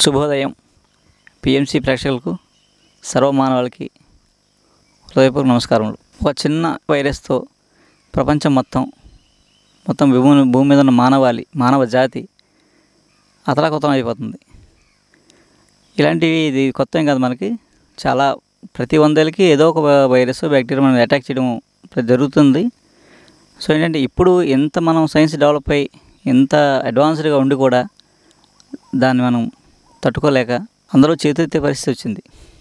శుభోదయం పిఎంసి ప్రేక్షకులకు సర్వమానవాళికి హృదయపూర్వక నమస్కారములు ఒక చిన్న వైరస్తో ప్రపంచం మొత్తం మొత్తం భూమి భూమి మీద ఉన్న మానవాళి మానవ జాతి అతలాకుతం అయిపోతుంది ఇలాంటివి ఇది కొత్త ఏం కాదు మనకి చాలా ప్రతి వందేళ్ళకి ఏదో ఒక వైరస్ బ్యాక్టీరియా మనం అటాక్ చేయడం ప్రతి జరుగుతుంది సో ఏంటంటే ఇప్పుడు ఎంత మనం సైన్స్ డెవలప్ అయ్యి ఎంత అడ్వాన్స్డ్గా ఉండి కూడా దాన్ని మనం తట్టుకోలేక అందరూ చేతులెత్తే పరిస్థితి వచ్చింది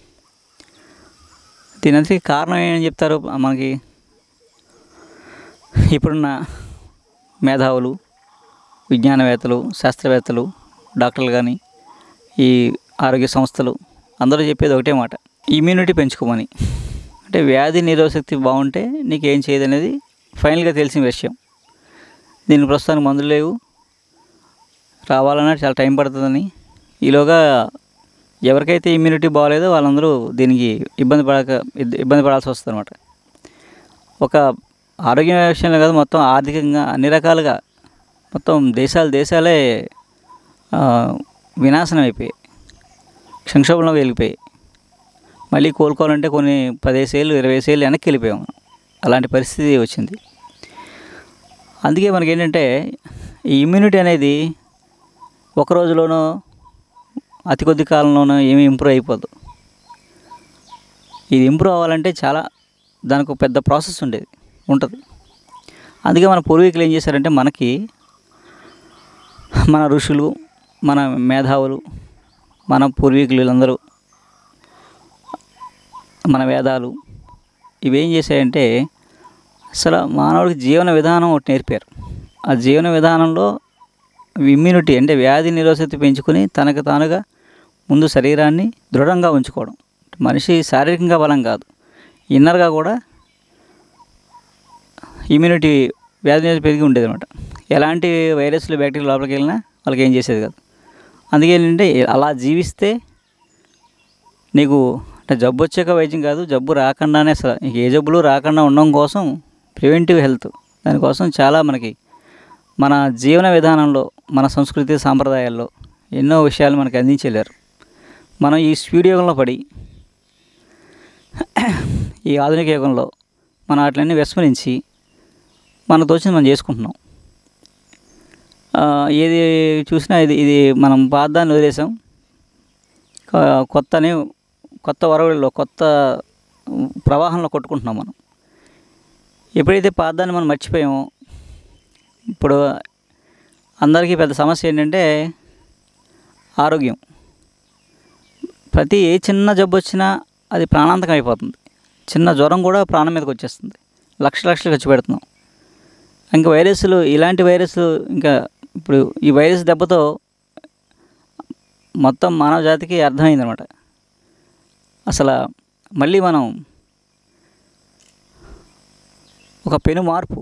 దీనికి కారణం ఏమని చెప్తారు మనకి ఇప్పుడున్న మేధావులు విజ్ఞానవేత్తలు శాస్త్రవేత్తలు డాక్టర్లు కానీ ఈ ఆరోగ్య సంస్థలు అందరూ చెప్పేది ఒకటే మాట ఇమ్యూనిటీ పెంచుకోమని అంటే వ్యాధి నిరోధశక్తి బాగుంటే నీకు ఏం చేయదు అనేది ఫైనల్గా తెలిసిన విషయం దీనికి ప్రస్తుతానికి మందులు లేవు రావాలన్నా చాలా టైం పడుతుందని ఈలోగా ఎవరికైతే ఇమ్యూనిటీ బాగాలేదో వాళ్ళందరూ దీనికి ఇబ్బంది పడక ఇద్- ఇబ్బంది పడాల్సి వస్తుంది అనమాట ఒక ఆరోగ్య విషయంలో కాదు మొత్తం ఆర్థికంగా అన్ని రకాలుగా మొత్తం దేశాలు దేశాలే ఆ, వినాశనం అయిపోయాయి సంక్షోభంలో వెళ్ళిపోయాయి మళ్ళీ కోలుకోవాలంటే కొన్ని పదేసేళ్ళు ఇరవై ఏళ్ళు వెనక్కి వెళ్ళిపోయాం మనం అలాంటి పరిస్థితి వచ్చింది అందుకే మనకి ఏంటంటే ఈ ఇమ్యూనిటీ అనేది ఒక రోజులోనో అతి కొద్ది కాలంలోనో ఏమీ ఇంప్రూవ్ అయిపోదు ఇది ఇంప్రూవ్ అవ్వాలంటే చాలా దానికి ఒక పెద్ద ప్రాసెస్ ఉండేది ఉంటుంది అందుకే మన పూర్వీకులు ఏం చేశారంటే మనకి మన ఋషులు మన మేధావులు మన పూర్వీకులు వీళ్ళందరూ మన వేదాలు ఇవేం చేశాయంటే అసలు మానవుడికి జీవన విధానం ఒకటి నేర్పారు ఆ జీవన విధానంలో ఇమ్యూనిటీ అంటే వ్యాధి నిరోధశక్తి పెంచుకొని తనకు తానుగా ముందు శరీరాన్ని దృఢంగా ఉంచుకోవడం మనిషి శారీరకంగా బలం కాదు ఇన్నర్గా కూడా ఇమ్యూనిటీ వ్యాధి నిరోధక పెరిగి ఉండేది అనమాట ఎలాంటి వైరస్లు బ్యాక్టీరియా లోపలికి వెళ్ళినా వాళ్ళకి ఏం చేసేది కాదు అందుకే ఏంటంటే అలా జీవిస్తే నీకు అంటే జబ్బు వచ్చాక వైద్యం కాదు జబ్బు రాకుండానే అసలు నీకు ఏ జబ్బులు రాకుండా ఉండడం కోసం ప్రివెంటివ్ హెల్త్ దానికోసం చాలా మనకి మన జీవన విధానంలో మన సంస్కృతి సాంప్రదాయాల్లో ఎన్నో విషయాలు మనకి అందించలేరు మనం ఈ స్పీడ్ యుగంలో పడి ఈ ఆధునిక యుగంలో మనం వాటిలన్నీ విస్మరించి మనకు తోచింది మనం చేసుకుంటున్నాం ఆ, ఏది చూసినా ఇది ఇది మనం పాదాన్ని వదిలేసాం కొ- కొత్తని కొత్త వరవడిలో కొత్త ప్రవాహంలో కొట్టుకుంటున్నాం మనం ఎప్పుడైతే పాదాన్ని మనం మర్చిపోయామో ఇప్పుడు అందరికీ పెద్ద సమస్య ఏంటంటే ఆరోగ్యం ప్రతి ఏ చిన్న జబ్బు వచ్చినా అది ప్రాణాంతకం అయిపోతుంది చిన్న జ్వరం కూడా ప్రాణం మీదకి వచ్చేస్తుంది లక్ష లక్షలు ఖర్చు పెడుతున్నాం ఇంకా వైరస్లు ఇలాంటి వైరస్లు ఇంకా ఇప్పుడు ఈ వైరస్ దెబ్బతో మొత్తం మానవ జాతికి అర్థమైందనమాట అసలు మళ్ళీ మనం ఒక పెను మార్పు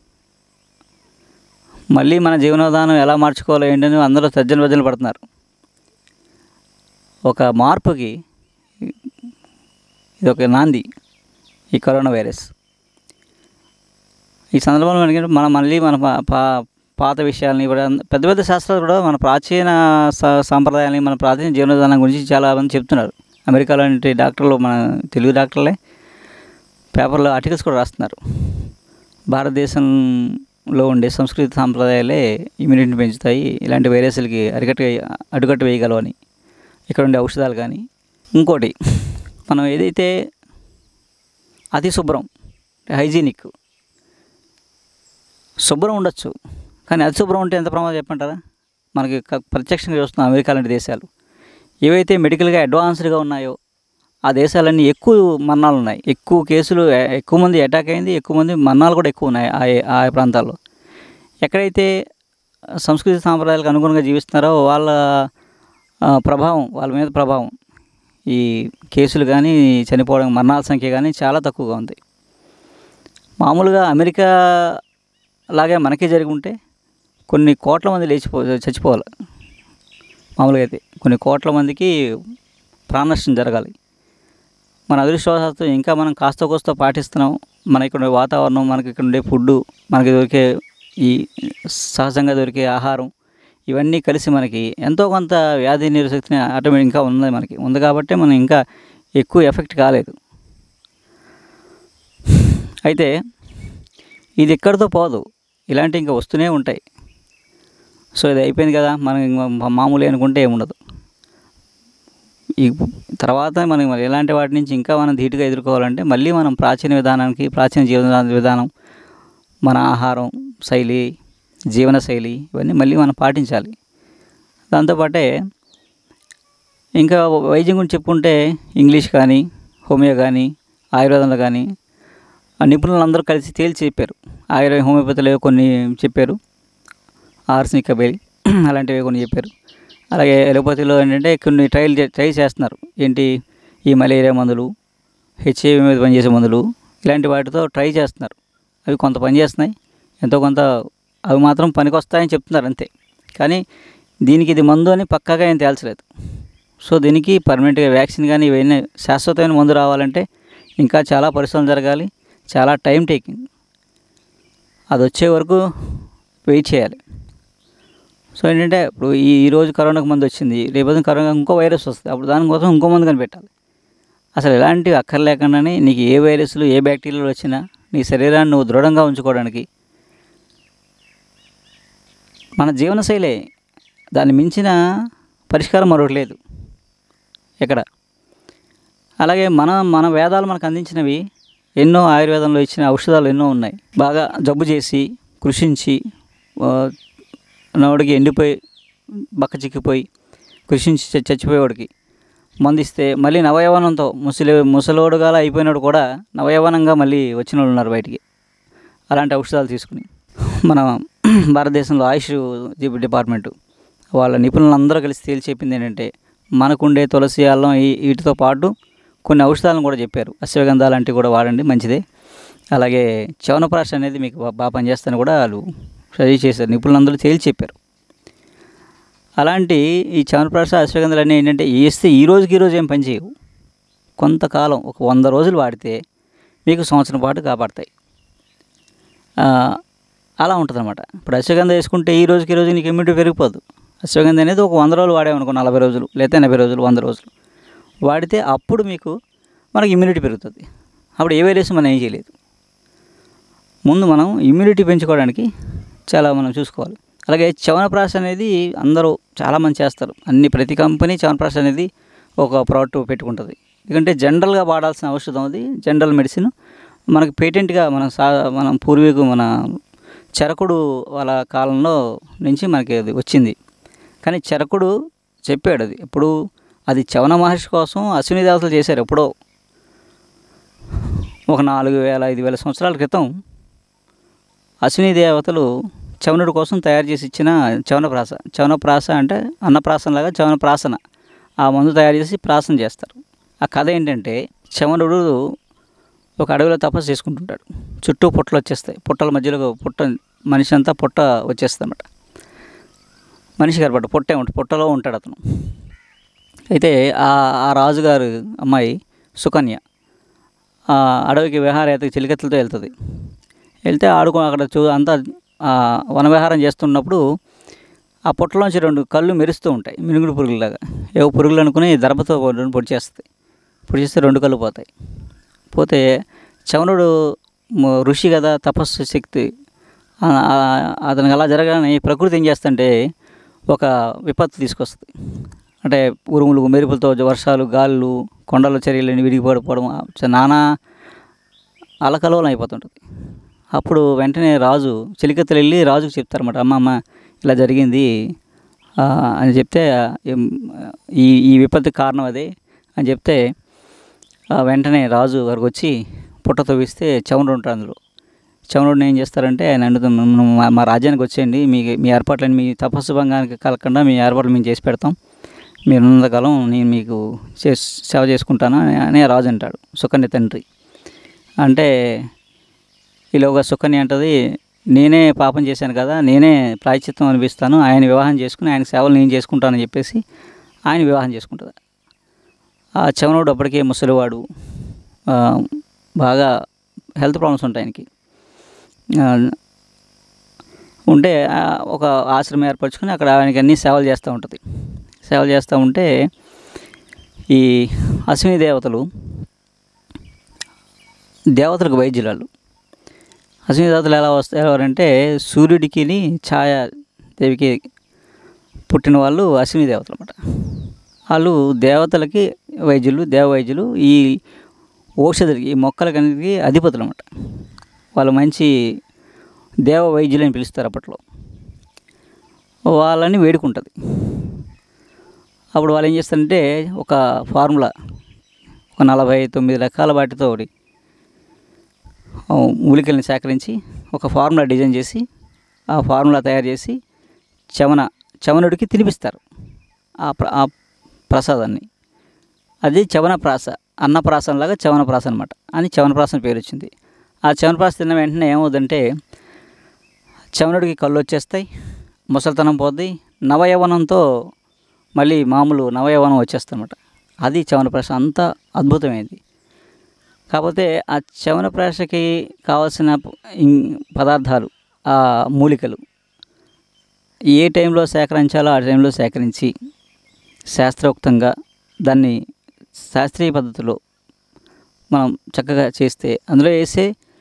మళ్ళీ మన జీవన విధానం ఎలా మార్చుకోవాలో ఏంటని అందరూ తర్జన భజనలు పడుతున్నారు ఒక మార్పుకి ఇది ఒక నాంది ఈ కరోనా వైరస్ ఈ సందర్భంలో మనకి మనం మళ్ళీ మన పా- పా- పాత విషయాలని కూడా పెద్ద పెద్ద శాస్త్రాలు కూడా మన ప్రాచీన సా- సాంప్రదాయాలని మన ప్రాచీన జీవన విధానం గురించి చాలా మంది చెప్తున్నారు అమెరికాలో లాంటి డాక్టర్లు మన తెలుగు డాక్టర్లే పేపర్లో ఆర్టికల్స్ కూడా రాస్తున్నారు భారతదేశంలో ఉండే సంస్కృతి సాంప్రదాయాలే ఇమ్యూనిటీని పెంచుతాయి ఇలాంటి వైరస్లకి అరికట్ట అడ్డుకట్ట వేయగలవని ఇక్కడ ఉండే ఔషధాలు కానీ ఇంకోటి మనం ఏదైతే అతి శుభ్రం హైజీనిక్ శుభ్రం ఉండొచ్చు కానీ అతి శుభ్రం ఉంటే ఎంత ప్రమాదం చెప్పంటారా మనకి క- ప్రత్యక్షంగా చూస్తున్నాం అమెరికా లాంటి దేశాలు ఏవైతే మెడికల్గా అడ్వాన్స్డ్గా ఉన్నాయో ఆ దేశాలన్నీ ఎక్కువ మరణాలు ఉన్నాయి ఎక్కువ కేసులు ఎ- ఎక్కువ మంది అటాక్ అయింది ఎక్కువ మంది మరణాలు కూడా ఎక్కువ ఉన్నాయి ఆ ఆ ప్రాంతాల్లో ఎక్కడైతే సంస్కృతి సాంప్రదాయాలకు అనుగుణంగా జీవిస్తున్నారో వాళ్ళ ఆ, ప్రభావం వాళ్ళ మీద ప్రభావం ఈ కేసులు కానీ చనిపోవడం మరణాల సంఖ్య కానీ చాలా తక్కువగా ఉంది మామూలుగా అమెరికా లాగే మనకే జరిగి ఉంటే కొన్ని కోట్ల మంది లేచిపో చచ్చిపోవాలి మామూలుగా అయితే కొన్ని కోట్ల మందికి ప్రాణ నష్టం జరగాలి మన అదృష్టవశాత్తు ఇంకా మనం కాస్త కోస్త పాటిస్తున్నాం మన ఇక్కడ ఉండే వాతావరణం మనకి ఇక్కడ ఉండే ఫుడ్ మనకి దొరికే ఈ సహజంగా దొరికే ఆహారం ఇవన్నీ కలిసి మనకి ఎంతో కొంత వ్యాధి నిరోధశక్తిని ఆటోమేటిక్ ఇంకా ఉంది మనకి ఉంది కాబట్టి మనం ఇంకా ఎక్కువ ఎఫెక్ట్ కాలేదు అయితే ఇది ఎక్కడితో పోదు ఇలాంటి ఇంకా వస్తూనే ఉంటాయి సో ఇది అయిపోయింది కదా మనం ఇంక మా- మామూలు అనుకుంటే ఏముండదు ఈ తర్వాత మనం మరి ఇలాంటి వాటి నుంచి ఇంకా మనం ధీటుగా ఎదుర్కోవాలంటే మళ్ళీ మనం ప్రాచీన విధానానికి ప్రాచీన జీవన విధానం మన ఆహారం శైలి జీవన శైలి ఇవన్నీ మళ్ళీ మనం పాటించాలి దాంతోపాటే ఇంకా వైద్యం గురించి చెప్పుకుంటే ఇంగ్లీష్ కానీ హోమియో కానీ ఆయుర్వేదంలో కానీ ఆ నిపుణులు అందరూ కలిసి తేల్చి చెప్పారు ఆయుర్వేద హోమియోపతిలో కొన్ని చెప్పారు ఆర్సనిక్ కబేలి అలాంటివి కొన్ని చెప్పారు అలాగే ఎలోపతిలో ఏంటంటే కొన్ని ట్రయల్ చే- ట్రై చేస్తున్నారు ఏంటి ఈ మలేరియా మందులు హెచ్ఐవి మీద పనిచేసే మందులు ఇలాంటి వాటితో ట్రై చేస్తున్నారు అవి కొంత పని చేస్తున్నాయి ఎంతో కొంత అవి మాత్రం పనికొస్తాయని చెప్తున్నారు అంతే కానీ దీనికి ఇది మందు అని పక్కాగా ఏం తేల్చలేదు సో దీనికి పర్మనెంట్గా వ్యాక్సిన్ కానీ ఇవన్నీ శాశ్వతమైన మందు రావాలంటే ఇంకా చాలా పరిశ్రమలు జరగాలి చాలా టైం టేకింగ్ అది వచ్చే వరకు వెయిట్ చేయాలి సో ఏంటంటే ఇప్పుడు ఈ ఈ రోజు కరోనాకు మందు వచ్చింది రేపు కరోనా ఇంకో వైరస్ వస్తుంది అప్పుడు దానికోసం ఇంకో మందు కనిపెట్టాలి అసలు ఎలాంటివి అక్కర్లేకుండానే నీకు ఏ వైరస్లు ఏ బ్యాక్టీరియాలు వచ్చినా నీ శరీరాన్ని నువ్వు దృఢంగా ఉంచుకోవడానికి మన జీవనశైలే దాన్ని మించిన పరిష్కారం మరొకటి లేదు ఇక్కడ అలాగే మన మన వేదాలు మనకు అందించినవి ఎన్నో ఆయుర్వేదంలో ఇచ్చిన ఔషధాలు ఎన్నో ఉన్నాయి బాగా జబ్బు చేసి కృషించి ఆ, నోడికి ఎండిపోయి బక్క చిక్కిపోయి కృషించి చ- చచ్చిపోయేవాడికి మందిస్తే మళ్ళీ నవయవనంతో ముసలి ముసలోడుగా అయిపోయినాడు కూడా నవయవనంగా మళ్ళీ వచ్చిన వాళ్ళు ఉన్నారు బయటికి అలాంటి ఔషధాలు తీసుకుని మన భారతదేశంలో ఆయుష్ డి- డిపార్ట్మెంటు వాళ్ళ నిపుణులందరూ కలిసి తేల్చి చెప్పింది ఏంటంటే మనకుండే తులసి అల్లం ఈ- వీటితో పాటు కొన్ని ఔషధాలను కూడా చెప్పారు అశ్వగంధ లాంటివి కూడా వాడండి మంచిదే అలాగే చవనప్రాష్ అనేది మీకు బా- బాగా పనిచేస్తాను కూడా వాళ్ళు సజెస్ట్ చేశారు నిపుణులందరూ తేల్చి చెప్పారు అలాంటి ఈ చవనప్రాష అశ్వగంధలు అన్నీ ఏంటంటే వేస్తే ఈ రోజుకి ఈ రోజు ఏం పని చేయవు కొంతకాలం ఒక వంద రోజులు వాడితే మీకు సంవత్సరం పాటు కాపాడతాయి ఆ, అలా ఉంటుంది అనమాట ఇప్పుడు అశ్వగంధ వేసుకుంటే ఈ రోజుకి ఈ రోజు నీకు ఇమ్యూనిటీ పెరిగిపోదు అశ్వగంధ అనేది ఒక వంద రోజులు వాడేమనుకో నలభై రోజులు లేదా ఎనభై రోజులు వంద రోజులు వాడితే అప్పుడు మీకు మనకి ఇమ్యూనిటీ పెరుగుతుంది అప్పుడు ఏ వైరస్ మనం ఏం చేయలేదు ముందు మనం ఇమ్యూనిటీ పెంచుకోవడానికి చాలా మనం చూసుకోవాలి అలాగే చవనప్రాశ అనేది అందరూ చాలామంది చేస్తారు అన్ని ప్రతి కంపెనీ చవనప్రాశ అనేది ఒక ప్రోడక్ట్ పెట్టుకుంటుంది ఎందుకంటే జనరల్గా వాడాల్సిన ఔషధం అది జనరల్ మెడిసిన్ మనకి పేటెంట్గా మన సా మనం పూర్వీకు మన చరకుడు వాళ్ళ కాలంలో నుంచి మనకి అది వచ్చింది కానీ చరకుడు చెప్పాడు అది ఎప్పుడు అది చవన మహర్షి కోసం అశ్విని దేవతలు చేశారు ఎప్పుడో ఒక నాలుగు వేల ఐదు వేల సంవత్సరాల క్రితం అశ్విని దేవతలు చవనుడి కోసం తయారు చేసి ఇచ్చిన చవనప్రాస చవనప్రాస అంటే అన్నప్రాసనలాగా చవనప్రాసన ఆ మందు తయారు చేసి ప్రాసన చేస్తారు ఆ కథ ఏంటంటే చవనుడు ఒక అడవిలో తపస్సు చేసుకుంటుంటాడు చుట్టూ పుట్టలు వచ్చేస్తాయి పుట్టల మధ్యలో పుట్ట మనిషి అంతా పుట్ట వచ్చేస్తుంది అన్నమాట మనిషి కనపడ్డ పుట్టే ఉంటుంది పుట్టలో ఉంటాడు అతను అయితే ఆ ఆ రాజుగారు అమ్మాయి సుకన్య ఆ అడవికి విహారయాత్రకు చిలికత్తలతో వెళ్తుంది వెళ్తే ఆడుకో అక్కడ చూ అంతా ఆ, వనవిహారం చేస్తున్నప్పుడు ఆ పుట్టలోంచి రెండు కళ్ళు మెరుస్తూ ఉంటాయి మినుగుడు పురుగులాగా ఏవో పురుగులు అనుకుని దర్భతో రెండు పొడి చేస్తాయి పొడి చేస్తే రెండు కళ్ళు పోతాయి పోతే చవనుడు మ- ఋషి కదా తపస్సు శక్తి ఆ- ఆ- అతనికి అలా జరగానే ప్రకృతి ఏం చేస్తుంటే ఒక విపత్తు తీసుకొస్తుంది అంటే ఉరుములు మెరుపులతో వర్షాలు గాలులు కొండల చర్యలు విడిగిపడిపోవడం ఆ చ- నానా అలకలోలం అయిపోతుంటుంది అప్పుడు వెంటనే రాజు చెలికత్తలు వెళ్ళి రాజుకు చెప్తారన్నమాట అమ్మ అమ్మ ఇలా జరిగింది ఆ, అని చెప్తే ఏం, ఈ ఈ విపత్తుకి కారణం అదే అని చెప్తే ఆ, వెంటనే రాజు వారికి వచ్చి పుట్ట తవ్విస్తే చవనుడు ఉంటాడు అందులో చవనుడిని ఏం చేస్తారంటే ఆయన అడుగుతాం మా- మా రాజ్యానికి వచ్చేయండి మీ మీ ఏర్పాట్లని మీ తపస్సు భంగానికి కలగకుండా మీ ఏర్పాట్లు మేము చేసి పెడతాం మీరు ఉన్నంతకాలం నేను మీకు చే సేవ చేసుకుంటాను అని అని రాజు అంటాడు సుకన్య తండ్రి అంటే ఈలోగా సుకన్య అంటది నేనే పాపం చేశాను కదా నేనే ప్రాయశ్చిత్తం అనిపిస్తాను ఆయన వివాహం చేసుకుని ఆయన సేవలు నేను చేసుకుంటానని చెప్పేసి ఆయన వివాహం చేసుకుంటుంది ఆ చవనుడు అప్పటికే ముసలివాడు ఆ, బాగా హెల్త్ ప్రాబ్లమ్స్ ఉంటాయి ఆయనకి ఆ, ఉంటే ఆ, ఒక ఆశ్రమం ఏర్పరచుకొని అక్కడ ఆయనకి అన్ని సేవలు చేస్తూ ఉంటుంది సేవలు చేస్తూ ఉంటే ఈ అశ్విని దేవతలు దేవతలకు వైద్యులు వాళ్ళు అశ్విని దేవతలు ఎలా వస్తారు ఎవరంటే సూర్యుడికి ఛాయ దేవికి పుట్టిన వాళ్ళు అశ్విని దేవతలు అన్నమాట వాళ్ళు దేవతలకి వైద్యులు దేవ వైద్యులు ఈ ఔషధులకి ఈ మొక్కలకన్నిటికీ అధిపతులు అన్నమాట వాళ్ళు మంచి దేవ వైద్యులు అని పిలుస్తారు అప్పట్లో వాళ్ళని వేడుకుంటుంది అప్పుడు వాళ్ళు ఏం చేస్తారంటే ఒక ఫార్ములా ఒక నలభై తొమ్మిది రకాల వాటితో ఒకటి ఆ, మూలికల్ని సేకరించి ఒక ఫార్ములా డిజైన్ చేసి ఆ ఫార్ములా తయారు చేసి చవన చవనుడికి తినిపిస్తారు ఆ ప్ర ఆ ప్రసాదాన్ని అది చవన ప్రాస అన్నప్రాసంలాగా చవన ప్రాస అనమాట అని చవన ప్రాస అని పేరు వచ్చింది ఆ చవన ప్రాస తిన్న వెంటనే ఏమవుతుందంటే చవనుడికి కళ్ళు వచ్చేస్తాయి ముసలితనం పోద్ది నవయవనంతో మళ్ళీ మామూలు నవయవనం వచ్చేస్తామన్నమాట అది చవనప్రాశ అంత అద్భుతమైంది కాకపోతే ఆ చవనప్రాశకి కావాల్సిన ప- ఇం- పదార్థాలు ఆ మూలికలు ఏ టైంలో సేకరించాలో ఆ టైంలో సేకరించి శాస్త్రోక్తంగా దాన్ని శాస్త్రీయ పద్ధతిలో మనం చక్కగా చేస్తే అందులో వేసే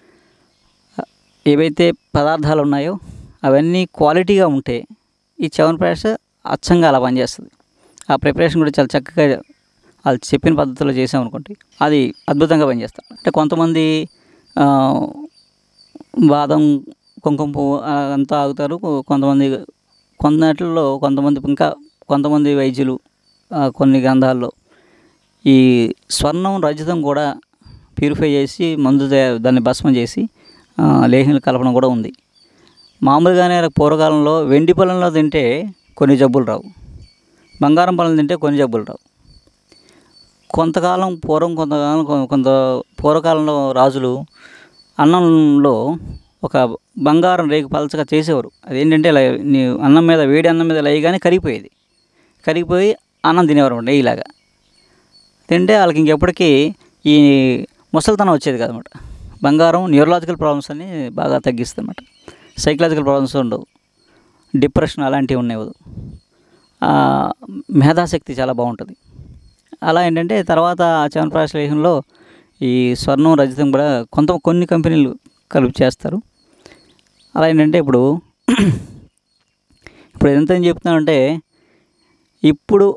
ఏవైతే పదార్థాలు ఉన్నాయో అవన్నీ క్వాలిటీగా ఉంటే ఈ చవనప్రాశ అచ్చంగా అలా పనిచేస్తుంది ఆ ప్రిపరేషన్ కూడా చాలా చక్కగా వాళ్ళు చెప్పిన పద్ధతిలో చేసామనుకోండి అది అద్భుతంగా పనిచేస్తాం అంటే కొంతమంది ఆ, బాదం కుంకుమ పువ్వు ఆ, అంతా ఆగుతారు కొ- కొంతమంది కొన్నిటిల్లో కొంతమంది ఇంకా కొంతమంది వైద్యులు ఆ, కొన్ని గ్రంథాల్లో ఈ స్వర్ణం రజతం కూడా ప్యూరిఫై చేసి మందు తయా- దాన్ని భస్మం చేసి ఆ, లేహ్యం కలపడం కూడా ఉంది మామూలుగానే పూర్వకాలంలో వెండి పొలంలో తింటే కొన్ని జబ్బులు రావు బంగారం పొలం తింటే కొన్ని జబ్బులు రావు కొంతకాలం పూర్వం కొంతకాలం కొ- కొంత పూర్వకాలంలో రాజులు అన్నంలో ఒక బంగారం రేకు పలచగా చేసేవారు అదేంటంటే ఇలా నీ అన్నం మీద వేడి అన్నం మీద లేయగానే కరిగిపోయేది కరిగిపోయి అన్నం తినేవారు అనమాట నెయ్యిలాగా తింటే వాళ్ళకి ఇంకెప్పటికీ ఈ ముసలితనం వచ్చేది కదనమాట బంగారం న్యూరలాజికల్ ప్రాబ్లమ్స్ అన్ని బాగా తగ్గిస్తుంది అనమాట సైకలాజికల్ ప్రాబ్లమ్స్ ఉండవు డిప్రెషన్ అలాంటివి ఉండేవి ఆ, మేధాశక్తి చాలా బాగుంటుంది అలా ఏంటంటే తర్వాత చవనప్రాశ లేహంలో ఈ స్వర్ణం రజితం కూడా కొంత కొన్ని కంపెనీలు కలిపి చేస్తారు అలా ఏంటంటే ఇప్పుడు ఇప్పుడు ఎంత ఏం చెప్తున్నానంటే ఇప్పుడు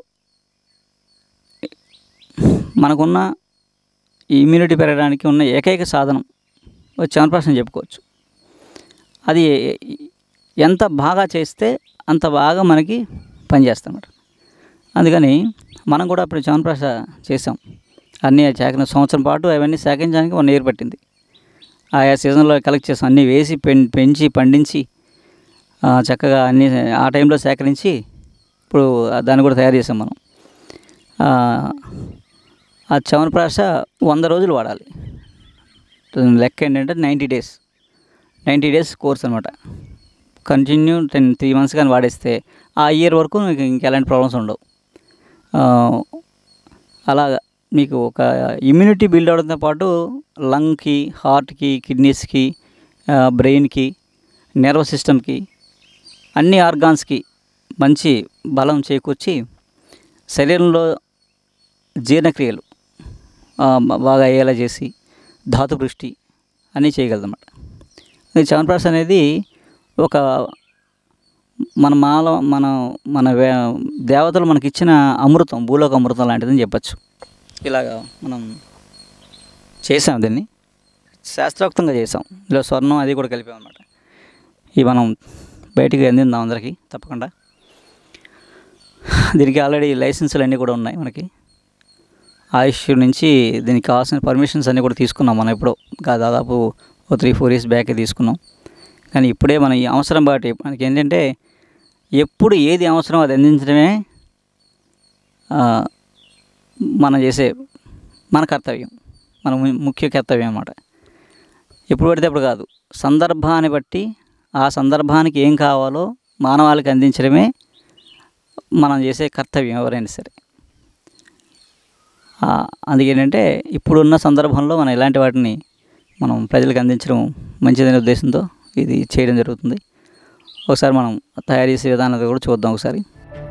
మనకున్న ఇమ్యూనిటీ పెరగడానికి ఉన్న ఏకైక సాధనం చవనప్రాశం చెప్పుకోవచ్చు అది ఎంత బాగా చేస్తే అంత బాగా మనకి పనిచేస్తామన్నమాట అందుకని మనం కూడా ఇప్పుడు చవనప్రాశ చేసాం అన్నీ సేకరణ సంవత్సరం పాటు అవన్నీ సేకరించడానికి వన్ ఇయర్ పట్టింది ఆయా సీజన్లో కలెక్ట్ చేసాం అన్నీ వేసి పెం పెంచి పండించి ఆ, చక్కగా అన్నీ ఆ టైంలో సేకరించి ఇప్పుడు దాన్ని కూడా తయారు చేసాం మనం ఆ, ఆ చవనప్రాశ వంద రోజులు వాడాలి లెక్క ఏంటంటే ninety days ninety days course అనమాట కంటిన్యూ టెన్ త్రీ మంత్స్ కానీ వాడేస్తే ఆ ఇయర్ వరకు మీకు ఇంకెలాంటి ప్రాబ్లమ్స్ ఉండవు ఆ, అలాగా మీకు ఒక ఇమ్యూనిటీ బిల్డ్ అవడంతో పాటు లంగ్కి హార్ట్కి కిడ్నీస్కి బ్రెయిన్కి నర్వస్ సిస్టమ్కి అన్ని ఆర్గాన్స్కి మంచి బలం చేకూర్చి శరీరంలో జీర్ణక్రియలు ఆ, బాగా అయ్యేలా చేసి ధాతుపృష్టి అన్నీ చేయగలదన్నమాట ఈ చవనప్రాశ అనేది ఒక మన మాల మన మన వే దేవతలు మనకి ఇచ్చిన అమృతం భూలోక అమృతం లాంటిదని చెప్పచ్చు ఇలాగా మనం చేసాం దీన్ని శాస్త్రోక్తంగా చేసాం ఇలా స్వర్ణం అది కూడా కలిపాం అనమాట ఇవి మనం బయటికి అందిందాం అందరికీ తప్పకుండా దీనికి ఆల్రెడీ లైసెన్సులు అన్నీ కూడా ఉన్నాయి మనకి ఆయుష్ నుంచి దీనికి కావాల్సిన పర్మిషన్స్ అన్నీ కూడా తీసుకున్నాం మనం ఎప్పుడో ఇంకా దాదాపు ఓ త్రీ ఫోర్ ఇయర్స్ బ్యాకే తీసుకున్నాం కానీ ఇప్పుడే మన ఈ అవసరం బట్టి మనకి ఏంటంటే ఎప్పుడు ఏది అవసరం అది అందించడమే ఆ, మనం చేసే మన కర్తవ్యం మన ము- ముఖ్య కర్తవ్యం అన్నమాట ఎప్పుడు పడితే అప్పుడు కాదు సందర్భాన్ని బట్టి ఆ సందర్భానికి ఏం కావాలో మానవాళికి అందించడమే మనం చేసే కర్తవ్యం ఎవరైనా సరే ఆ, అందుకేంటంటే ఇప్పుడున్న సందర్భంలో మనం ఇలాంటి వాటిని మనం ప్రజలకు అందించడం మంచిదనే ఉద్దేశంతో ఇది చేయడం జరుగుతుంది ఒకసారి మనం తయారు చేసే విధానం కూడా చూద్దాం ఒకసారి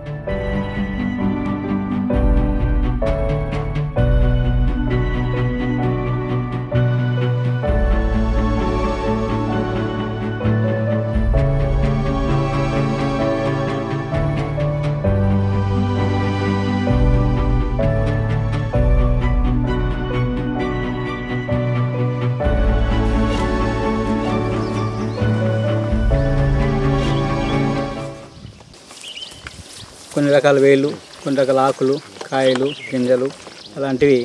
కొన్ని రకాల వేళ్ళు కొన్ని రకాల ఆకులు కాయలు గింజలు అలాంటివి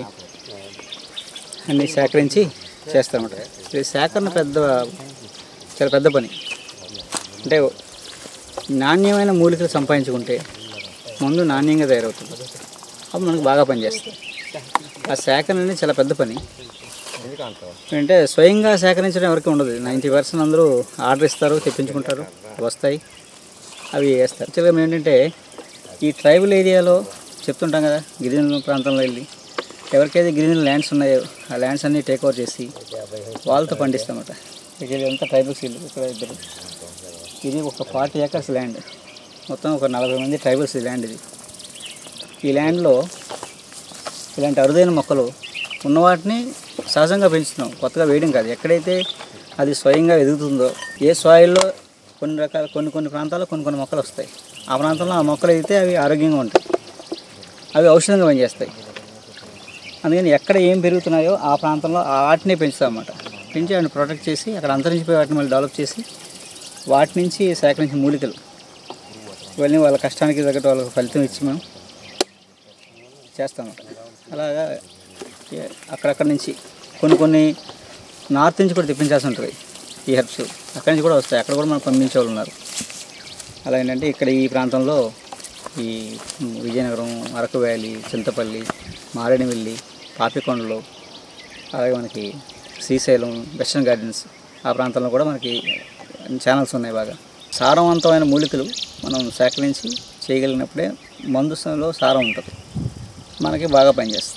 అన్నీ సేకరించి చేస్తారన్నమాట ఇది సేకరణ పెద్ద చాలా పెద్ద పని అంటే నాణ్యమైన మూలికలు సంపాదించుకుంటే ముందు నాణ్యంగా తయారవుతుంది అప్పుడు మనకు బాగా పనిచేస్తుంది ఆ సేకరణ అనేది చాలా పెద్ద పని అంటే స్వయంగా సేకరించడం ఎవరికి ఉండదు నైంటీ పర్సెంట్ అందరూ ఆర్డర్ ఇస్తారు తెప్పించుకుంటారు వస్తాయి అవి వేస్తారు యాక్చువల్గా మేము ఏంటంటే ఈ ట్రైబల్ ఏరియాలో చెప్తుంటాం కదా గిరిజన ప్రాంతంలో వెళ్ళి ఎవరికైతే గిరిజన ల్యాండ్స్ ఉన్నాయో ఆ ల్యాండ్స్ అన్నీ టేక్ ఓవర్ చేసి వాళ్ళతో పండిస్తామట ఇక ఇదంతా ట్రైబల్స్ ఇల్లు ఇక్కడ ఇద్దరు ఇది ఒక ఫార్టీ ఏకర్స్ ల్యాండ్ మొత్తం ఒక నలభై మంది ట్రైబల్స్ ల్యాండ్ ఇది ఈ ల్యాండ్లో ఇలాంటి అరుదైన మొక్కలు ఉన్న వాటిని సహజంగా పెంచుతున్నాం కొత్తగా వేయడం కాదు ఎక్కడైతే అది స్వయంగా ఎదుగుతుందో ఏ సాయిల్లో కొన్ని రకాల కొన్ని కొన్ని ప్రాంతాల్లో కొన్ని కొన్ని మొక్కలు వస్తాయి ఆ ప్రాంతంలో ఆ మొక్కలు అయితే అవి ఆరోగ్యంగా ఉంటాయి అవి ఔషధంగా పనిచేస్తాయి అందుకని ఎక్కడ ఏం పెరుగుతున్నాయో ఆ ప్రాంతంలో ఆ వాటిని పెంచుతాం అన్నమాట పెంచి వాటిని ప్రొటెక్ట్ చేసి అక్కడ అంతరించిపోయి వాటిని మళ్ళీ డెవలప్ చేసి వాటి నుంచి సేకరించిన మూలికలు ఇవన్నీ వాళ్ళ కష్టానికి తగ్గట్టు వాళ్ళకి ఫలితం ఇచ్చి మేము చేస్తాము అలాగా ఏ- అక్కడక్కడ నుంచి కొన్ని కొన్ని నార్త్ నుంచి కూడా తెప్పించాల్సి ఉంటుంది ఈ హెర్బ్స్ అక్కడి నుంచి కూడా వస్తాయి అక్కడ కూడా మనం పంపించే వాళ్ళు ఉన్నారు అలా ఏంటంటే ఇక్కడ ఈ ప్రాంతంలో ఈ విజయనగరం అరకు వ్యాలీ చింతపల్లి మారేడుమిల్లి పాపికొండలు అలాగే మనకి శ్రీశైలం వెస్టర్న్ గార్డెన్స్ ఆ ప్రాంతంలో కూడా మనకి ఛానల్స్ ఉన్నాయి బాగా సారవంతమైన మూలికలు మనం సేకరించి చేయగలిగినప్పుడే మందులో సారం ఉంటుంది మనకి బాగా పనిచేస్తుంది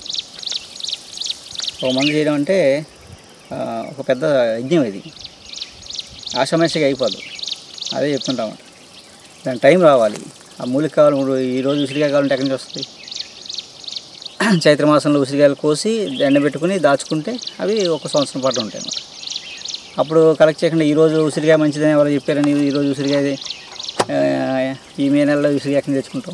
ఒక మందు చేయడం అంటే ఆ, ఒక పెద్ద యజ్ఞం ఇది ఆషామాషిగా అయిపోదు అదే చెప్తుంటామంట దాని టైం రావాలి ఆ మూలిక కావాలి ఇప్పుడు ఈరోజు ఉసిరికాయ కావాలంటే ఎక్కడి నుంచి వస్తుంది చైత్ర మాసంలో ఉసిరికాయలు కోసి ఎండబెట్టుకుని దాచుకుంటే అవి ఒక సంవత్సరం పాటు ఉంటాయి అన్నమాట అప్పుడు కలెక్ట్ చేయకుండా ఈరోజు ఉసిరికాయ మంచిదని ఎవరు చెప్పారని ఈరోజు ఉసిరికాయ ఆ, ఈ మే నెలలో ఉసిరికాయ ఎక్కడి నుంచి తెచ్చుకుంటాం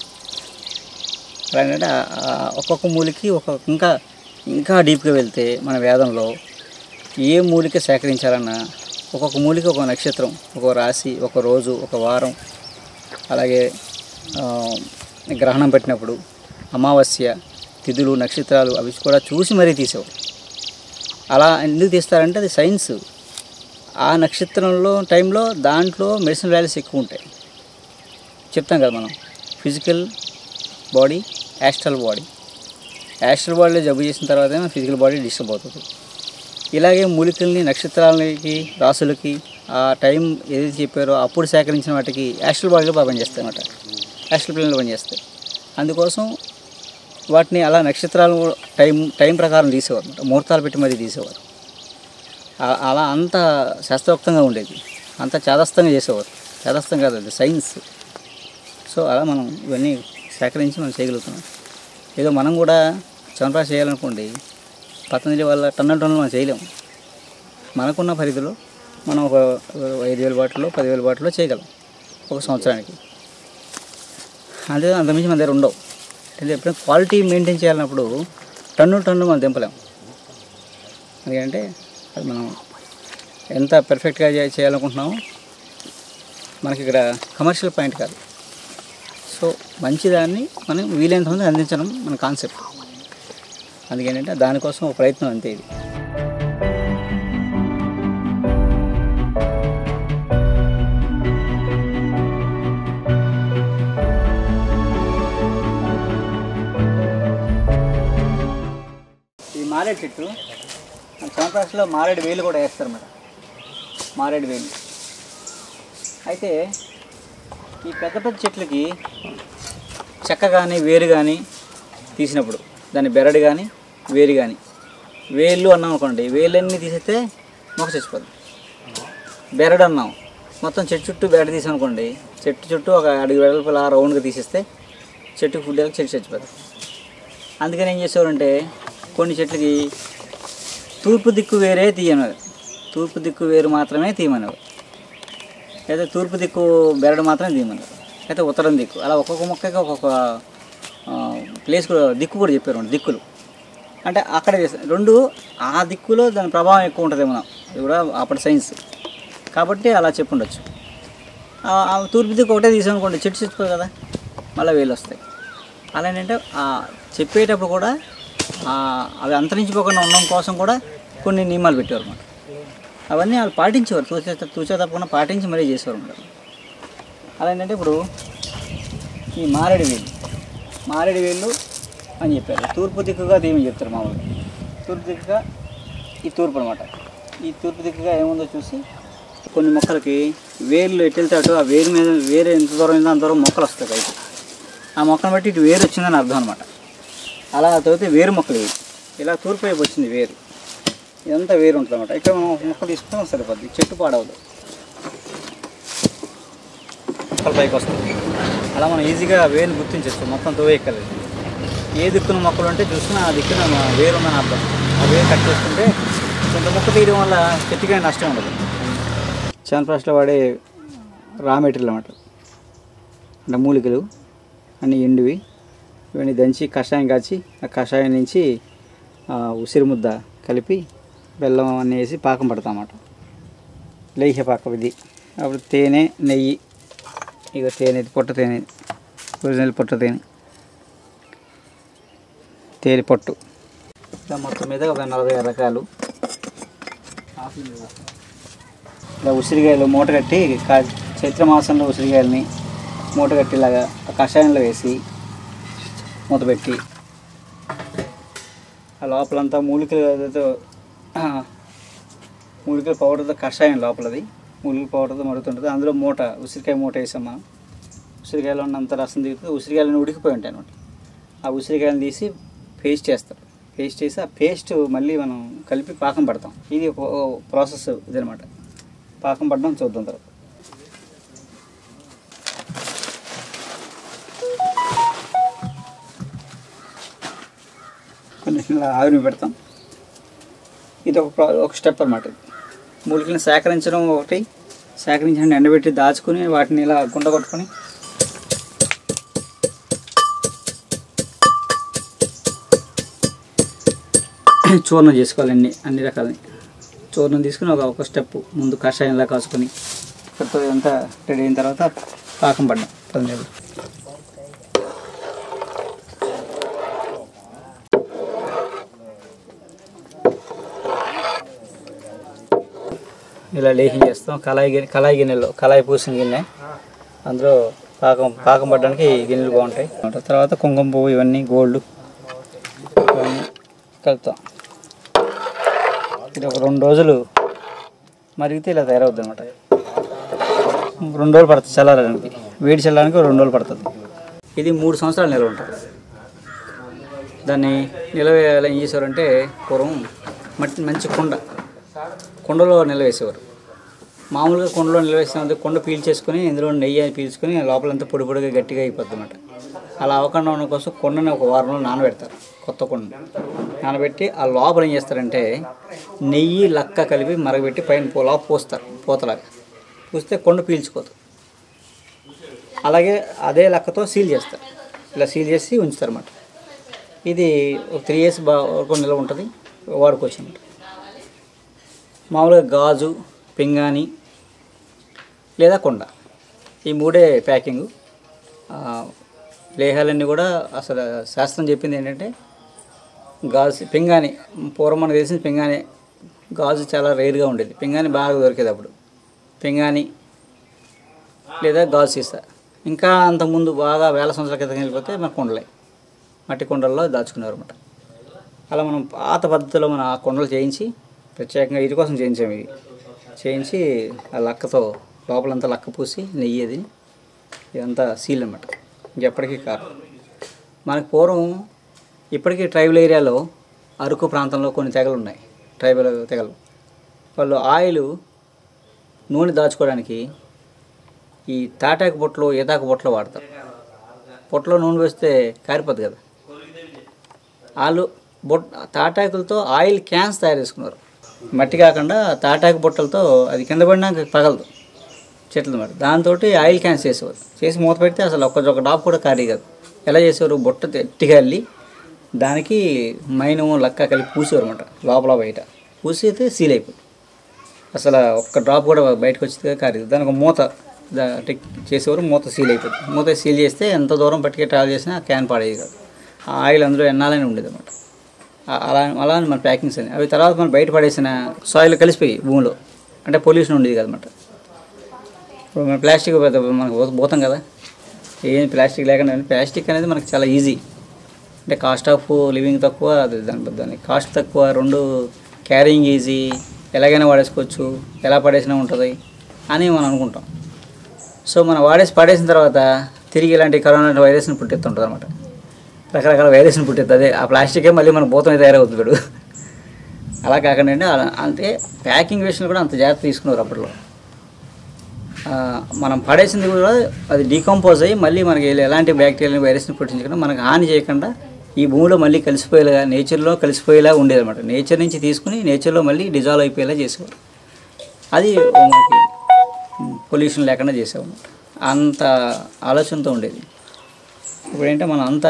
అలా ఏంటంటే ఆ- ఆ ఒక్కొక్క మూలికి ఒక్కొక్క ఇంకా ఇంకా డీప్గా వెళ్తే మన వేదంలో ఏ మూలిక సేకరించాలన్నా ఒక్కొక్క మూలిక ఒక నక్షత్రం ఒక రాశి ఒక రోజు ఒక వారం అలాగే ఆ, గ్రహణం పెట్టినప్పుడు అమావాస్య తిథులు నక్షత్రాలు అవి కూడా చూసి మరీ తీసేవారు అలా ఎందుకు తీస్తారంటే అది సైన్స్ ఆ నక్షత్రంలో టైంలో దాంట్లో మెడిసిన్ వాల్యూస్ ఎక్కువ ఉంటాయి చెప్తాం కదా మనం physical body astral body astral బాడీలో జబ్బు చేసిన తర్వాత ఫిజికల్ బాడీ డిస్టర్బ్ అవుతుంది ఇలాగే మూలికల్ని నక్షత్రాలకి రాసులకి ఆ టైం ఏదైతే చెప్పారో అప్పుడు సేకరించిన వాటికి యాస్ట్రల్ బాడీలో బాగా పనిచేస్తాయి అన్నమాట యాస్ట్రల్ ప్లేన్లో పనిచేస్తాయి అందుకోసం వాటిని అలా నక్షత్రాలు టైం టైం ప్రకారం తీసేవారు అన్నమాట ముహూర్తాలు పెట్టి మరీ తీసేవారు ఆ- అలా అంత శాస్త్రోక్తంగా ఉండేది అంత చాదస్తంగా చేసేవారు చాదస్తం కాదు అది సైన్స్ సో అలా మనం ఇవన్నీ సేకరించి మనం చేయగలుగుతున్నాం ఏదో మనం కూడా చంద్రపాస్ చేయాలనుకోండి పతంజలి వాళ్ళ టన్నుల టన్నులు మనం చేయలేము మనకున్న పరిధిలో మనం ఒక ఐదు వేల బాటిల్లో పదివేల బాటిల్లో చేయగలం ఒక సంవత్సరానికి అంతే అంతమించి మన దగ్గర ఉండవు అంటే ఎప్పుడైనా క్వాలిటీ మెయింటైన్ చేయాలన్నప్పుడు టన్ను టన్ను మనం దింపలేం ఎందుకంటే అది మనం ఎంత పర్ఫెక్ట్గా చే- చేయాలనుకుంటున్నామో మనకి ఇక్కడ కమర్షియల్ పాయింట్ కాదు సో మంచిదాన్ని మనం వీలైనంత మంది అందించడం మన కాన్సెప్ట్ అందుకేంటంటే దానికోసం ఒక ప్రయత్నం అంతే ఇది ఈ మారేడు చెట్టు మన చంద్రప్రకాశ్లో మారేడు వేలు కూడా వేస్తారు మేడం మారేడు వేలు అయితే ఈ పెద్ద పెద్ద చెట్లకి చెక్క కానీ వేరు కానీ తీసినప్పుడు దాని బెరడు కానీ వేరు కానీ వేళ్ళు అన్నాం అనుకోండి వేలన్నీ తీసేస్తే మొక్క చచ్చిపోదు బెరడు అన్నాం మొత్తం చెట్టు చుట్టూ బయట తీసామనుకోండి చెట్టు చుట్టూ ఒక అడుగు వెడల్పు అలా రౌండ్గా తీసేస్తే చెట్టుకు ఫుడ్ వెళ్ళి చెట్టు చచ్చిపోతుంది అందుకని ఏం చేసేవారంటే కొన్ని చెట్లకి తూర్పు దిక్కు వేరే తీయనవి తూర్పు దిక్కు వేరు మాత్రమే తీయమనేవారు అయితే తూర్పు దిక్కు బెరడు మాత్రమే తీయమన్నారు అయితే ఉత్తరం దిక్కు అలా ఒక్కొక్క మొక్కకి ఒక్కొక్క ఆ, ప్లేస్ కూడా దిక్కు కూడా చెప్పారు రెండు దిక్కులు అంటే అక్కడ చేస్తారు రెండు ఆ దిక్కులో దాని ప్రభావం ఎక్కువ ఉంటుంది మనం ఇది కూడా అప్పటి సైన్స్ కాబట్టి అలా చెప్పుండొచ్చు ఆ- ఆ తూర్పు దిక్కు ఒకటే తీసామనుకోండి చెట్టు చచ్చిపోయి కదా మళ్ళీ వేలు వస్తాయి అలా ఏంటంటే ఆ చెప్పేటప్పుడు కూడా ఆ అవి అంతరించిపోకుండా ఉండడం కోసం కూడా కొన్ని నియమాలు పెట్టేవారు అన్నమాట అవన్నీ వాళ్ళు పాటించేవారు తూచే తూచే తప్పకుండా పాటించి మరీ చేసేవారు అన్నమాట అలా ఏంటంటే ఇప్పుడు ఈ మారేడు వేలు మారేడు వేలు అని చెప్పారు తూర్పు దిక్కుగా తీయమని చెప్తారు మామూలుగా తూర్పు దిక్కుగా ఈ తూర్పు అనమాట ఈ తూర్పు దిక్కుగా ఏముందో చూసి కొన్ని మొక్కలకి వేర్లు ఎటు వెళ్తే అటు ఆ వేరు మీద వేరు ఎంత దూరం ఉందో అంత దూరం మొక్కలు వస్తాయి పైకి ఆ మొక్కను బట్టి ఇటు వేరు వచ్చిందని అర్థం అనమాట అలా తవ్వితే వేరు మొక్కలు ఇవి ఇలా తూర్పు వైపు వచ్చింది వేరు ఇదంతా వేరు ఉంటుంది అనమాట ఇక్కడ మనం ఒక మొక్క తీసుకుంటాం సరిపోద్ది చెట్టు పాడవదు మొక్కలు పైకి వస్తాయి అలా మనం ఈజీగా వేరుని గుర్తించవచ్చు మొత్తం తోవేయక్కర్లేదు ఏ దిక్కున మొక్కలు ఉంటే చూసుకుని ఆ దిక్కున మ- వేరు ఉందని అర్థం ఆ వేరు కట్ చేసుకుంటే కొంత మొక్క తీయడం వల్ల చెట్టుకి నష్టం ఉండదు చాన్ఫ్రాస్ట్లో వాడే రా మెటీరియల్ అన్నమాట అంటే మూలికలు అన్ని ఎండువి ఇవన్నీ దంచి కషాయం కాచి ఆ కషాయం నుంచి ఆ, ఉసిరి ముద్ద కలిపి బెల్లం అన్నీ వేసి పాకం పడతామన్నమాట లేహ్య పాకం ఇది అప్పుడు తేనె నెయ్యి ఇక తేనె ఇది పొట్ట తేనె ఒరిజినల్ పొట్ట తేనె తేనె పొట్టు ఇలా మొత్తం మీద ఒక నలభై ఆరు రకాలు ఇలా ఉసిరికాయలు మూట కట్టి కా- చైత్ర మాసంలో ఉసిరికాయలని మూట కట్టిలాగా ఆ కషాయంలో వేసి మూత పెట్టి ఆ లోపలంతా మూలికలు ఏదైతే ఆ, మూలికల పౌడర్తో కషాయం లోపలది మూలికల పౌడర్తో మరుగుతుంటుంది అందులో మూట ఉసిరికాయ మూట వేసాం మనం ఉసిరికాయలో ఉన్నంత రసం దిగుతుంది ఉసిరికాయలను ఉడికిపోయి ఉంటాయి అనమాట ఆ ఉసిరికాయలను తీసి పేస్ట్ చేస్తారు పేస్ట్ చేసి ఆ పేస్ట్ మళ్ళీ మనం కలిపి పాకం పడతాం ఇది ఒక ప్రాసెస్ ఇదనమాట పాకం పడడం చూద్దాం తర్వాత కొన్ని ఇలా ఆవిరి పెడతాం ఇది ఒక ప్రా- ఒక స్టెప్ అనమాట మూలికలను సేకరించడం ఒకటి సేకరించడం ఎండబెట్టి దాచుకుని వాటిని ఇలా గుండ కొట్టుకొని చూర్ణం చేసుకోవాలి అన్ని అన్ని రకాలని చూర్ణం తీసుకుని ఒక ఒక స్టెప్ ముందు కషాయంలా కాసుకొని కొత్త అంతా రెడీ అయిన తర్వాత పాకం పడ్డాం పదిహేను ఇలా లేహం చేస్తాం కళాయి గిన్నె కళాయి గిన్నెలో కళాయి పూసిన గిన్నె అందులో పాకం పాకం పడడానికి ఈ గిన్నెలు బాగుంటాయి తర్వాత కుంకుమ పువ్వు ఇవన్నీ గోల్డ్ ఇవన్నీ కలుపుతాం ఇది ఒక రెండు రోజులు మరిగితే ఇలా తయారవుద్ది అనమాట రెండు రోజులు పడుతుంది చల్లారడానికి వేడి చల్లడానికి రెండు రోజులు పడుతుంది ఇది మూడు సంవత్సరాలు నిల్వ ఉంటుంది దాన్ని నిల్వ ఎలా ఏం చేసేవారంటే పూర్వం మట్టి మంచి కుండ కుండలో నిల్వ వేసేవారు మామూలుగా కుండలో నిల్వ వేసినందుకు కుండ పీల్చేసుకొని ఇందులో నెయ్యి అని పీల్చుకొని లోపలంతా పొడి పొడిగా గట్టిగా అయిపోద్ది అనమాట అలా అవ్వకుండా ఉండడం కోసం కుండని ఒక వారం రోజులు నానబెడతారు కొత్త కుండ నానబెట్టి ఆ లోపల ఏం చేస్తారంటే నెయ్యి లక్క కలిపి మరగబెట్టి పైన పో- లోపల పోస్తారు పూతలాగా పూస్తే కుండ పీల్చుకోదు అలాగే అదే లక్కతో సీల్ చేస్తారు ఇలా సీల్ చేసి ఉంచుతారు అన్నమాట ఇది ఒక త్రీ ఇయర్స్ బా వరకు నిల్వ ఉంటుంది వాడుకోవచ్చు అన్నమాట మామూలుగా గాజు పింగాణి లేదా కొండ ఈ మూడే ప్యాకింగ్ లేహాలన్నీ కూడా అసలు శాస్త్రం చెప్పింది ఏంటంటే గాజు పింగాణి పూర్వం మనకు తెలిసిన పింగాణి గాజు చాలా రేర్గా ఉండేది పింగాణి బాగా దొరికేది అప్పుడు పింగాణి లేదా గాజు సీసా ఇంకా అంతకుముందు బాగా వేల సంవత్సరాల క్రితం వెళ్ళిపోతే మన కుండలే మట్టి కుండల్లో దాచుకునేవారు అనమాట అలా మనం పాత పద్ధతిలో మనం ఆ కుండలు చేయించి ప్రత్యేకంగా ఇది కోసం చేయించాము ఇవి చేయించి ఆ లక్కతో లోపలంతా లక్క పూసి నెయ్యి అది ఇదంతా సీల్ అనమాట ఇంకెప్పటికీ కాదు మనకు పూర్వం ఇప్పటికీ ట్రైబల్ ఏరియాలో అరకు ప్రాంతంలో కొన్ని తెగలు ఉన్నాయి ట్రైబల్ తెగలు వాళ్ళు ఆయిల్ నూనె దాచుకోవడానికి ఈ తాటాకు బుట్టలు ఈతాకు బుట్టలు వాడతారు బుట్టలో నూనె వేస్తే కారిపోద్ది కదా వాళ్ళు బుట్ తాటాకులతో ఆయిల్ క్యాన్స్ తయారు చేసుకున్నారు మట్టి కాకుండా తాటాకు బుట్టలతో అది కింద పడినాక పగలదు చెట్లు మరి దాంతో ఆయిల్ క్యాన్స్ చేసేవారు చేసి మూత పెడితే అసలు ఒక్క ఒక డాప్ కూడా ఖాళీ కాదు ఎలా చేసేవారు బుట్ట గట్టిగా వెళ్ళి దానికి మైను లక్క కలిపి పూసేవారు అనమాట లోపల బయట పూసితే సీల్ అయిపోయి అసలు ఒక్క డ్రాప్ కూడా బయటకు వచ్చేది కాదు దానికి ఒక మూత దా- టిక్ చేసేవారు మూత సీల్ అయిపోతుంది మూత సీల్ చేస్తే ఎంత దూరం పట్టుకే ట్రావెల్ చేసినా ఆ క్యాన్ పాడేది కాదు ఆ ఆయిల్ అందులో ఎన్నాలని ఉండేది అనమాట అలా అలా మన ప్యాకింగ్స్ అని అవి తర్వాత మనం బయట పడేసిన సాయిల్ కలిసిపోయి భూమిలో అంటే పొల్యూషన్ ఉండేది కదనమాట ఇప్పుడు మన ప్లాస్టిక్ పెద్ద మనకు పోత- పోతాం కదా ఏం ప్లాస్టిక్ లేకుండా ప్లాస్టిక్ అనేది మనకు చాలా ఈజీ అంటే కాస్ట్ ఆఫ్ లివింగ్ తక్కువ అది దాని దాని కాస్ట్ తక్కువ రెండు క్యారింగ్ ఈజీ ఎలాగైనా వాడేసుకోవచ్చు ఎలా పడేసినా ఉంటుంది అని మనం అనుకుంటాం సో మనం వాడేసి పడేసిన తర్వాత తిరిగి ఇలాంటి కరోనా వైరస్ని పుట్టిస్తుంటుంది అనమాట రకరకాల వైరస్ని పుట్టిస్తుంది అదే ఆ ప్లాస్టికే మళ్ళీ మన భూతం తయారవుతుంది ఇప్పుడు అలా కాకుండా అండి అలా అంటే ప్యాకింగ్ విషయంలో కూడా అంత జాగ్రత్త తీసుకున్నారు అప్పట్లో ఆ, మనం పడేసింది కూడా అది డీకంపోజ్ అయ్యి మళ్ళీ మనకి ఎలాంటి బ్యాక్టీరియా వైరస్ని పుట్టించకుండా మనకు హాని చేయకుండా ఈ భూమిలో మళ్ళీ కలిసిపోయేలా నేచర్లో కలిసిపోయేలా ఉండేదన్నమాట నేచర్ నుంచి తీసుకుని నేచర్లో మళ్ళీ డిజాల్వ్ అయిపోయేలా చేసేవారు అది మనకి పొల్యూషన్ లేకుండా చేసేవాళ్ళమాట అంత ఆలోచనతో ఉండేది ఇప్పుడు ఏంటంటే మనం అంత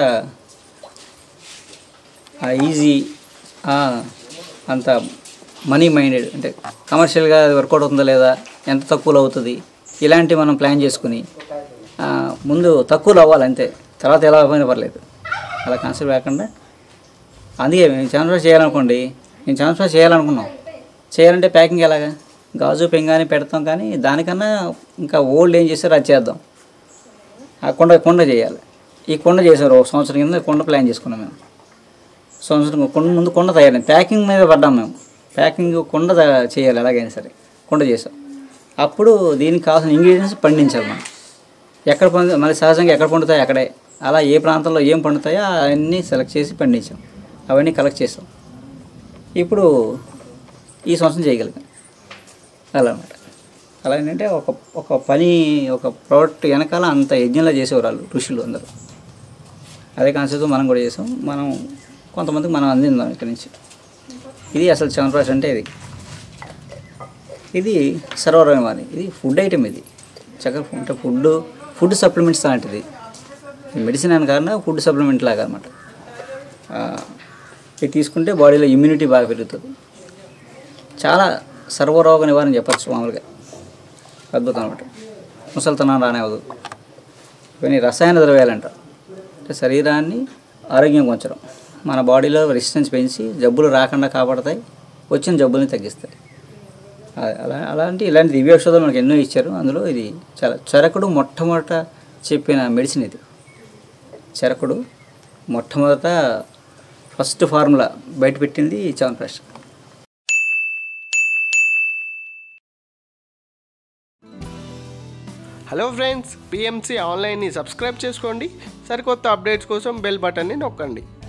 ఈజీ అంత మనీ మైండెడ్ అంటే కమర్షియల్గా అది వర్కౌట్ అవుతుందా లేదా ఎంత తక్కువలో అవుతుంది ఇలాంటి మనం ప్లాన్ చేసుకుని ఆ, ముందు తక్కువలో అవ్వాలి అంతే తర్వాత ఎలా అవ్వకపోయినా పర్లేదు అలా కాన్సెప్ట్ లేకుండా అందుకే మేము ట్రాన్స్ఫర్ చేయాలనుకోండి నేను ట్రాన్స్ఫర్ చేయాలనుకున్నాం చేయాలంటే ప్యాకింగ్ ఎలాగా గాజు పెంగాని పెడతాం కానీ దానికన్నా ఇంకా ఓల్డ్ ఏం చేస్తారో అది చేద్దాం ఆ కొండ కొండ చేయాలి ఈ కొండ చేశారు ఒక సంవత్సరం కింద కొండ ప్లాన్ చేసుకున్నాం మేము సంవత్సరం కొండ ముందు కొండ తయారైంది ప్యాకింగ్ మీద పడ్డాం మేము ప్యాకింగ్ కొండ త- చేయాలి ఎలాగైనా సరే కొండ చేసాం అప్పుడు దీనికి కావాల్సిన ఇంగ్రీడియంట్స్ పండించాలి మనం ఎక్కడ పండు మళ్ళీ సహజంగా ఎక్కడ పండుతాయి అక్కడే అలా ఏ ప్రాంతంలో ఏం పండుతాయో అవన్నీ సెలెక్ట్ చేసి పండించాం అవన్నీ కలెక్ట్ చేసాం ఇప్పుడు ఈ సంవత్సరం చేయగలిగాం అలా అనమాట అలా ఏంటంటే ఒక ఒక పని ఒక ప్రోడక్ట్ వెనకాల అంత యజ్ఞంలా చేసేవారు వాళ్ళు ఋషులు అందరూ అదే కాన్సెప్ట్ మనం కూడా చేసాం మనం కొంతమందికి మనం అందిందాం ఇక్కడి నుంచి ఇది అసలు చవన్ప్రాష్ అంటే ఇది ఇది సర్వరమైన ఇది ఫుడ్ ఐటమ్ ఇది చక్కగా అంటే ఫుడ్ ఫుడ్ సప్లిమెంట్స్ లాంటిది మెడిసిన్ అని కాకుండా ఫుడ్ సప్లిమెంట్ లాగా అనమాట ఇది తీసుకుంటే బాడీలో ఇమ్యూనిటీ బాగా పెరుగుతుంది చాలా సర్వరోగ నివారణ చెప్పచ్చు మామూలుగా అద్భుతం అనమాట ముసలితనం రానివ్వదు ఇవన్నీ రసాయన ద్రవ్యాలంట అంటే శరీరాన్ని ఆరోగ్యంగా ఉంచడం మన బాడీలో రెసిస్టెన్స్ పెంచి జబ్బులు రాకుండా కాపాడతాయి వచ్చిన జబ్బుల్ని తగ్గిస్తాయి అ- అలా అలాంటి ఇలాంటి దివ్యౌషధాలు మనకు ఎన్నో ఇచ్చారు అందులో ఇది చాలా చరకుడు మొట్టమొదట చెప్పిన మెడిసిన్ ఇది చరకుడు మొట్టమొదట ఫస్ట్ ఫార్ములా బయట పెట్టింది చవన్ప్రాష్ హలో ఫ్రెండ్స్ పిఎంసి ఆన్లైన్ని సబ్స్క్రైబ్ చేసుకోండి సరికొత్త అప్డేట్స్ కోసం బెల్ బటన్ని నొక్కండి